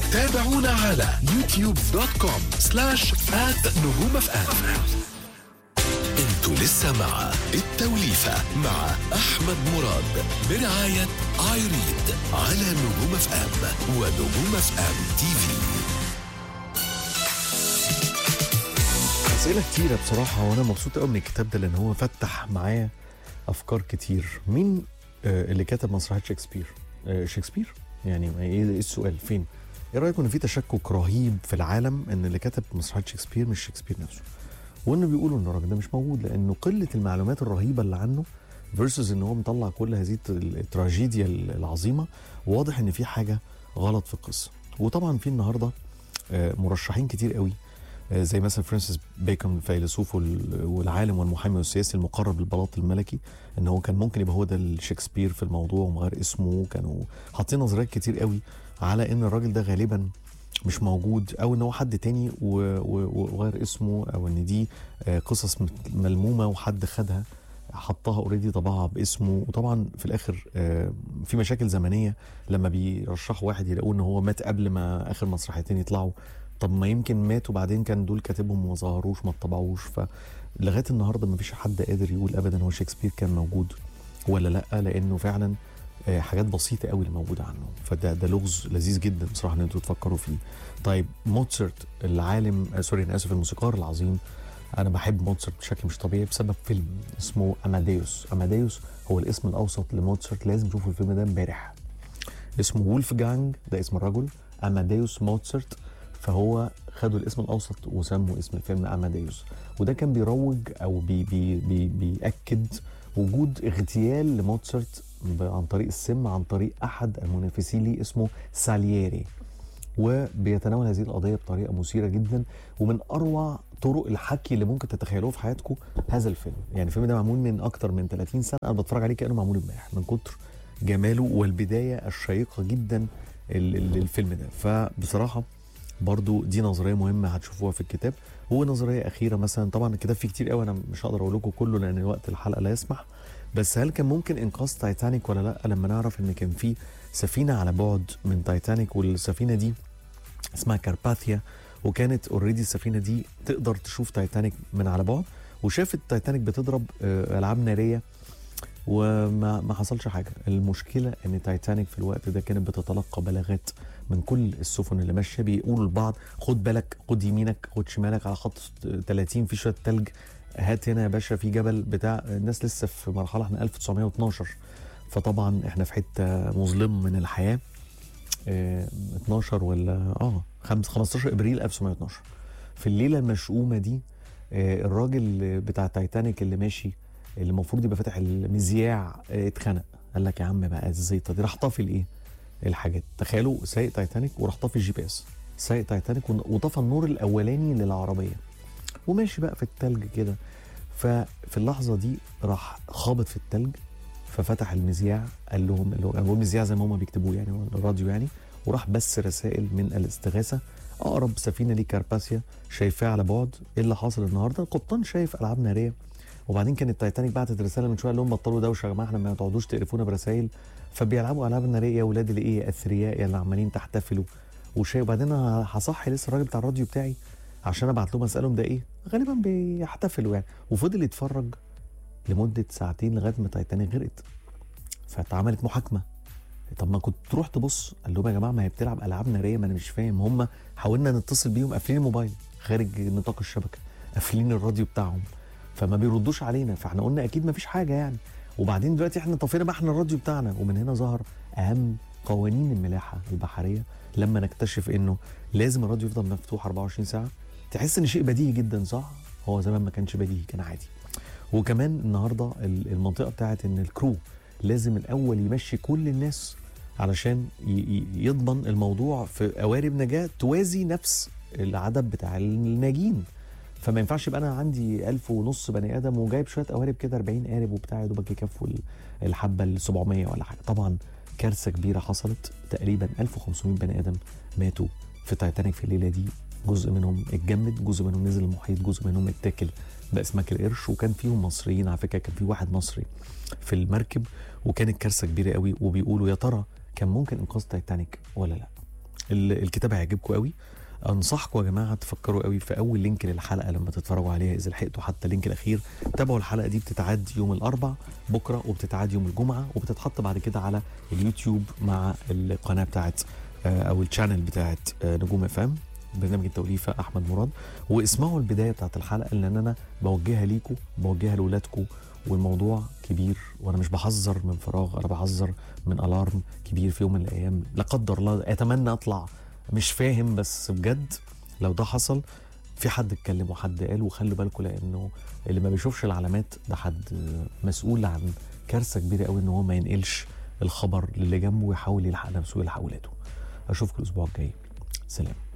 تابعونا على يوتيوب دوت كوم سلاش آت نجوم اف ام انتوا لسه مع التوليفة مع أحمد مراد برعاية ايريد على نجوم اف ام ونجوم اف ام تي في أسئلة كتيرة بصراحة وأنا مبسوط قوي من الكتاب ده لأن هو فتح معايا أفكار كتير مين آه، اللي كتب مسرحية شكسبير؟ آه، شكسبير؟ يعني ما إيه إيه السؤال فين؟ إيه رأيكم إن في تشكك رهيب في العالم إن اللي كتب مسرحية شكسبير مش شكسبير نفسه؟ وإنه بيقولوا إن الراجل ده مش موجود لأنه قلة المعلومات الرهيبة اللي عنه فيرسز إن هو مطلع كل هذه الت- التراجيديا العظيمة واضح إن في حاجة غلط في القصة وطبعا في النهارده آه، مرشحين كتير قوي آه، زي مثلا فرانسيس بيكون الفيلسوف وال- والعالم والمحامي والسياسي المقرب للبلاط الملكي ان هو كان ممكن يبقى هو ده الشكسبير في الموضوع ومغير اسمه كانوا حاطين نظريات كتير قوي على ان الراجل ده غالبا مش موجود او ان هو حد تاني و- و- وغير اسمه او ان دي آه، قصص ملمومه وحد خدها حطها اوريدي طبعها باسمه وطبعا في الاخر آه، في مشاكل زمنيه لما بيرشحوا واحد يلاقوه ان هو مات قبل ما اخر مسرحيتين يطلعوا طب ما يمكن مات وبعدين كان دول كاتبهم وما ظهروش ما اتطبعوش فلغايه النهارده ما فيش حد قادر يقول ابدا هو شكسبير كان موجود ولا لا لانه فعلا آه، حاجات بسيطه قوي اللي موجوده عنه فده ده لغز لذيذ جدا بصراحه ان انتوا تفكروا فيه طيب موتسرت العالم آه، سوري انا اسف الموسيقار العظيم انا بحب موتسرت بشكل مش طبيعي بسبب فيلم اسمه اماديوس اماديوس هو الاسم الاوسط لموتسرت لازم تشوفوا الفيلم ده امبارح اسمه وولف جانج ده اسم الرجل اماديوس موتسرت فهو خدوا الاسم الاوسط وسموا اسم الفيلم اماديوس وده كان بيروج او بي بي بي بياكد وجود اغتيال لموتسرت ب- عن طريق السم عن طريق احد المنافسين ليه اسمه سالييري وبيتناول هذه القضيه بطريقه مثيره جدا ومن اروع طرق الحكي اللي ممكن تتخيلوه في حياتكم هذا الفيلم يعني الفيلم ده معمول من اكتر من 30 سنه انا بتفرج عليه كانه معمول امبارح من كتر جماله والبدايه الشيقه جدا ال- ال- للفيلم ده فبصراحه برضو دي نظريه مهمه هتشوفوها في الكتاب هو نظريه اخيره مثلا طبعا الكتاب فيه كتير قوي انا مش هقدر اقول لكم كله لان وقت الحلقه لا يسمح بس هل كان ممكن انقاذ تايتانيك ولا لا لما نعرف ان كان في سفينه على بعد من تايتانيك والسفينه دي اسمها كارباثيا وكانت اوريدي السفينه دي تقدر تشوف تايتانيك من على بعد وشافت تايتانيك بتضرب آه، العاب ناريه وما ما حصلش حاجه المشكله ان تايتانيك في الوقت ده كانت بتتلقى بلاغات من كل السفن اللي ماشيه بيقولوا لبعض خد بالك خد يمينك خد شمالك على خط 30 في شويه تلج هات هنا يا باشا في جبل بتاع الناس لسه في مرحله احنا 1912 فطبعا احنا في حته مظلم من الحياه آه، 12 ولا اه خمس- 15 ابريل 1912 في الليله المشؤومه دي آه، الراجل بتاع تايتانيك اللي ماشي اللي المفروض يبقى فاتح المذياع آه، اتخنق قال لك يا عم بقى الزيطه دي راح طافي الايه الحاجات تخيلوا سايق تايتانيك وراح طافي الجي بي اس سايق تايتانيك ون- وطفى النور الاولاني للعربيه وماشي بقى في التلج كده ففي اللحظه دي راح خابط في التلج ففتح المذياع قال لهم اللي هو انا بقول مذياع زي ما هم بيكتبوه يعني هو الراديو يعني وراح بس رسائل من الاستغاثه اقرب سفينه ليه كارباسيا شايفاه على بعد ايه اللي حاصل النهارده القبطان شايف العاب ناريه وبعدين كانت التايتانيك بعتت رساله من شويه قال لهم بطلوا دوشه يا جماعه احنا ما تقعدوش تقرفونا برسائل فبيلعبوا العاب ناريه يا ولاد الايه اثرياء يا اللي عمالين تحتفلوا وشاي وبعدين انا هصحي لسه الراجل بتاع الراديو بتاعي عشان ابعت لهم اسالهم ده ايه غالبا بيحتفلوا يعني وفضل يتفرج لمده ساعتين لغايه ما تايتانيك غرقت فاتعملت محاكمه طب ما كنت تروح تبص قال لهم يا جماعه ما هي بتلعب العاب ناريه ما انا مش فاهم هم حاولنا نتصل بيهم قافلين الموبايل خارج نطاق الشبكه قافلين الراديو بتاعهم فما بيردوش علينا فاحنا قلنا اكيد ما فيش حاجه يعني وبعدين دلوقتي احنا طفينا بقى احنا الراديو بتاعنا ومن هنا ظهر اهم قوانين الملاحه البحريه لما نكتشف انه لازم الراديو يفضل مفتوح 24 ساعه تحس ان شيء بديهي جدا صح هو زمان ما كانش بديهي كان عادي وكمان النهارده ال- المنطقه بتاعت ان الكرو لازم الاول يمشي كل الناس علشان ي- ي- يضمن الموضوع في قوارب نجاه توازي نفس العدد بتاع الناجين فما ينفعش يبقى انا عندي ألف ونص بني ادم وجايب شويه قوارب كده 40 قارب وبتاع يا دوبك يكفوا ال- الحبه ال 700 ولا حاجه طبعا كارثه كبيره حصلت تقريبا 1500 بني ادم ماتوا في تايتانيك في الليله دي جزء منهم اتجمد جزء منهم نزل المحيط جزء منهم اتاكل باسماك القرش وكان فيهم مصريين على فكره كان في واحد مصري في المركب وكانت كارثه كبيره قوي وبيقولوا يا ترى كان ممكن انقاذ تايتانيك ولا لا ال- الكتاب هيعجبكم قوي انصحكم يا جماعه تفكروا قوي في اول لينك للحلقه لما تتفرجوا عليها اذا لحقتوا حتى اللينك الاخير تابعوا الحلقه دي بتتعاد يوم الاربع بكره وبتتعاد يوم الجمعه وبتتحط بعد كده على اليوتيوب مع القناه بتاعت آه، او الشانل بتاعت آه، نجوم اف ام برنامج التوليفه احمد مراد واسمعوا البدايه بتاعت الحلقه لان انا بوجهها ليكم بوجهها لاولادكم والموضوع كبير وانا مش بحذر من فراغ انا بحذر من الارم كبير في يوم من الايام لا قدر الله اتمنى اطلع مش فاهم بس بجد لو ده حصل في حد اتكلم وحد قال وخلوا بالكم لانه اللي ما بيشوفش العلامات ده حد مسؤول عن كارثه كبيره قوي ان هو ما ينقلش الخبر للي جنبه ويحاول يلحق نفسه ويلحق ولاده اشوفكم الاسبوع الجاي سلام